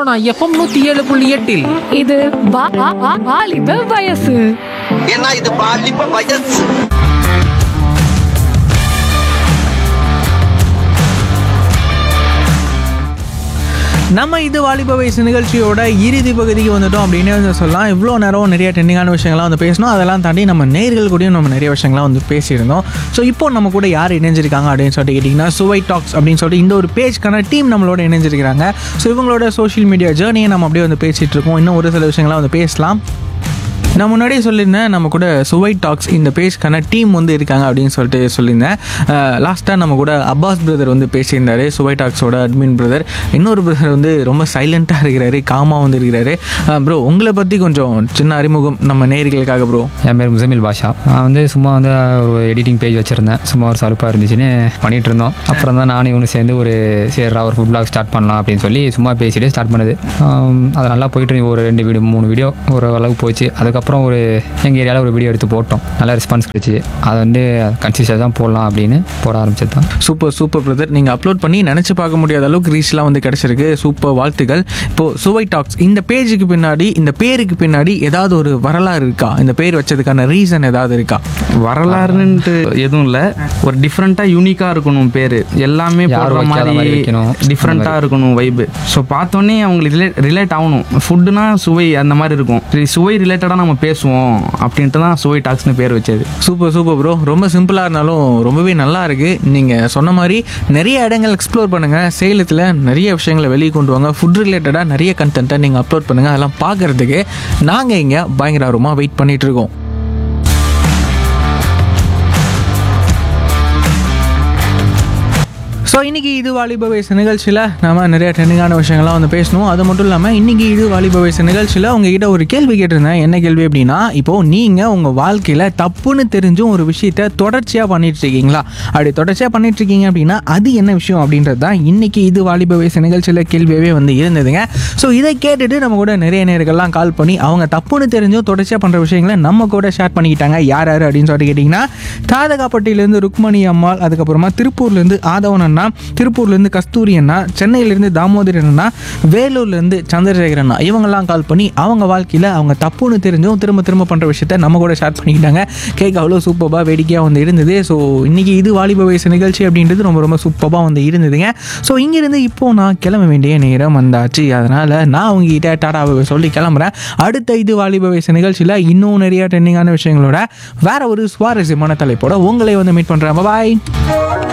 Sona FM நூத்தி ஏழு புள்ளி எட்டில் இது வா- வா- வா- வாலிப வயசு ஏன்னா இது பாலிப்ப வயசு நம்ம இது வாலிப வயசு நிகழ்ச்சியோட இறுதி பகுதிக்கு வந்துட்டோம் அப்படின்னு வந்து சொல்லலாம் இவ்வளோ நேரம் நிறைய ட்ரெண்டிங்கான விஷயங்கள்லாம் வந்து பேசணும் அதெல்லாம் தாண்டி நம்ம நேர்கள் கூடயும் நம்ம நிறைய விஷயங்கள்லாம் வந்து பேசியிருந்தோம் ஸோ இப்போ நம்ம கூட யார் இணைஞ்சிருக்காங்க அப்படின்னு சொல்லிட்டு கேட்டிங்கன்னா சுவை டாக்ஸ் அப்படின்னு சொல்லிட்டு இந்த ஒரு பேஜ்க்கான டீம் நம்மளோட இணைஞ்சிருக்கிறாங்க ஸோ இவங்களோட சோஷியல் மீடியா ஜேர்னியை நம்ம அப்படியே வந்து பேசிகிட்டு இருக்கோம் இன்னும் ஒரு சில விஷயங்கள்லாம் வந்து பேசலாம் நான் முன்னாடியே சொல்லியிருந்தேன் நம்ம கூட சுவை டாக்ஸ் இந்த பேஜ்க்கான டீம் வந்து இருக்காங்க அப்படின்னு சொல்லிட்டு சொல்லியிருந்தேன் லாஸ்ட்டாக நம்ம கூட அப்பாஸ் பிரதர் வந்து பேசியிருந்தாரு சுவை டாக்ஸோட அட்மின் பிரதர் இன்னொரு பிரதர் வந்து ரொம்ப சைலண்ட்டாக இருக்கிறாரு காமாக வந்து இருக்கிறாரு ப்ரோ உங்களை பற்றி கொஞ்சம் சின்ன அறிமுகம் நம்ம நேர்களுக்காக ப்ரோ என் பேர் முசமில் பாஷா நான் வந்து சும்மா வந்து ஒரு எடிட்டிங் பேஜ் வச்சுருந்தேன் சும்மா ஒரு சலுப்பாக இருந்துச்சுன்னு பண்ணிட்டு இருந்தோம் அப்புறம் தான் நானும் இவனு சேர்ந்து ஒரு சேர்றா ஒரு ஃபுட் பிளாக் ஸ்டார்ட் பண்ணலாம் அப்படின்னு சொல்லி சும்மா பேசிட்டு ஸ்டார்ட் பண்ணுது ஆம், அது நல்லா போயிட்டு இருந்துச்சு. ஒரு ரெண்டு வீடியோ மூணு வீடியோ ஒரு அளவுக்கு போச்சு அதுக்கப்புறம் ஒரு எங்கள் ஏரியாவில் ஒரு வீடியோ எடுத்து போட்டோம் நல்ல ரெஸ்பான்ஸ் கிடைச்சி அதை வந்து கன்சிஸ்டாக தான் போடலாம் அப்படின்னு போட ஆரம்பிச்சது தான் சூப்பர் சூப்பர் பிரதர் நீங்கள் அப்லோட் பண்ணி நினச்சி பார்க்க முடியாத அளவுக்கு ரீச்லாம் வந்து கிடச்சிருக்கு சூப்பர் வாழ்த்துக்கள் இப்போது சுவை டாக்ஸ் இந்த பேஜுக்கு பின்னாடி இந்த பேருக்கு பின்னாடி ஏதாவது ஒரு வரலாறு இருக்கா இந்த பேர் வச்சதுக்கான ரீசன் ஏதாவது இருக்கா வரலாறுன்ட்டு எதுவும் இல்லை ஒரு டிஃப்ரெண்ட்டாக யூனிக்காக இருக்கணும் பேர் எல்லாமே யாரும் போடுற வைக்காத மாதிரி மாதிரி வைக்கணும். டிஃப்ரெண்ட்டாக இருக்கணும் வைபு ஸோ பார்த்தோன்னே அவங்களுக்கு ரிலேட் ரிலேட் ஆகணும் ஃபுட்டுனா சுவை அந்த மாதிரி இருக்கும் சரி சுவை ரிலேட்டடாக நம்ம பேசுவோம் அப்படின்ட்டு தான் சுவை டாக்ஸ்னு பேர் வச்சது சூப்பர் சூப்பர் ப்ரோ ரொம்ப சிம்பிளாக இருந்தாலும் ரொம்பவே நல்லா இருக்கு நீங்கள் சொன்ன மாதிரி நிறைய இடங்கள் எக்ஸ்ப்ளோர் பண்ணுங்கள் சேலத்தில் நிறைய விஷயங்களை வெளியே கொண்டு வாங்க ஃபுட் ரிலேட்டடாக நிறைய கண்டென்ட்டை நீங்கள் அப்லோட் பண்ணுங்கள் அதெல்லாம் பார்க்கறதுக்கு நாங்கள் இங்கே பயங்கர ஆர்வமாக வெயிட் பண்ணிட்டு இருக்கோம் ஸோ இன்றைக்கி இது வாலிப வயசு நிகழ்ச்சியில் நாம நிறைய ட்ரெண்டிங்கான விஷயங்கள்லாம் வந்து பேசணும் அது மட்டும் இல்லாமல் இன்றைக்கி இது வாலிப வயசு நிகழ்ச்சியில் உங்ககிட்ட ஒரு கேள்வி கேட்டிருந்தேன் என்ன கேள்வி அப்படின்னா இப்போது நீங்கள் உங்கள் வாழ்க்கையில் தப்புன்னு தெரிஞ்சும் ஒரு விஷயத்த தொடர்ச்சியாக பண்ணிட்டு இருக்கீங்களா அப்படி தொடர்ச்சியாக பண்ணிட்டு இருக்கீங்க அப்படின்னா அது என்ன விஷயம் அப்படின்றது தான் இன்றைக்கி இது வாலிப வயசு நிகழ்ச்சியில் கேள்வியாகவே வந்து இருந்ததுங்க ஸோ இதை கேட்டுட்டு நம்ம கூட நிறைய நேர்கள்லாம் கால் பண்ணி அவங்க தப்புன்னு தெரிஞ்சும் தொடர்ச்சியாக பண்ணுற விஷயங்களை நம்ம கூட ஷேர் பண்ணிக்கிட்டாங்க யார் யார் அப்படின்னு சொல்லிட்டு கேட்டிங்கன்னா தாதகாப்பட்டியிலேருந்து ருக்மணி அம்மாள் அதுக்கப்புறமா திருப்பூர்லேருந்து ஆதவன் அண்ணா திருப்பூர்லேருந்து கஸ்தூரி அண்ணா சென்னையிலேருந்து தாமோதரன் அண்ணா வேலூர்லேருந்து சந்திரசேகர் அண்ணா இவங்கெல்லாம் கால் பண்ணி அவங்க வாழ்க்கையில் அவங்க தப்புன்னு தெரிஞ்சும் திரும்ப திரும்ப பண்ணுற விஷயத்த நம்ம கூட ஷேர் பண்ணிக்கிட்டாங்க கேட்க அவ்வளோ சூப்பராக வேடிக்கையாக வந்து இருந்தது ஸோ இன்றைக்கி இது வாலிப வயசு நிகழ்ச்சி அப்படின்றது ரொம்ப ரொம்ப சூப்பராக வந்து இருந்ததுங்க ஸோ இங்கேருந்து இப்போது நான் கிளம்ப வேண்டிய நேரம் வந்தாச்சு அதனால் நான் உங்ககிட்ட டாடாவை சொல்லி கிளம்புறேன் அடுத்த இது வாலிப வயசு நிகழ்ச்சியில் இன்னும் நிறைய ட்ரெண்டிங்கான விஷயங்களோட வேற ஒரு சுவாரஸ்யமான தலைப்போட உங்களை வந்து மீட் பண்ணுறேன் பாய்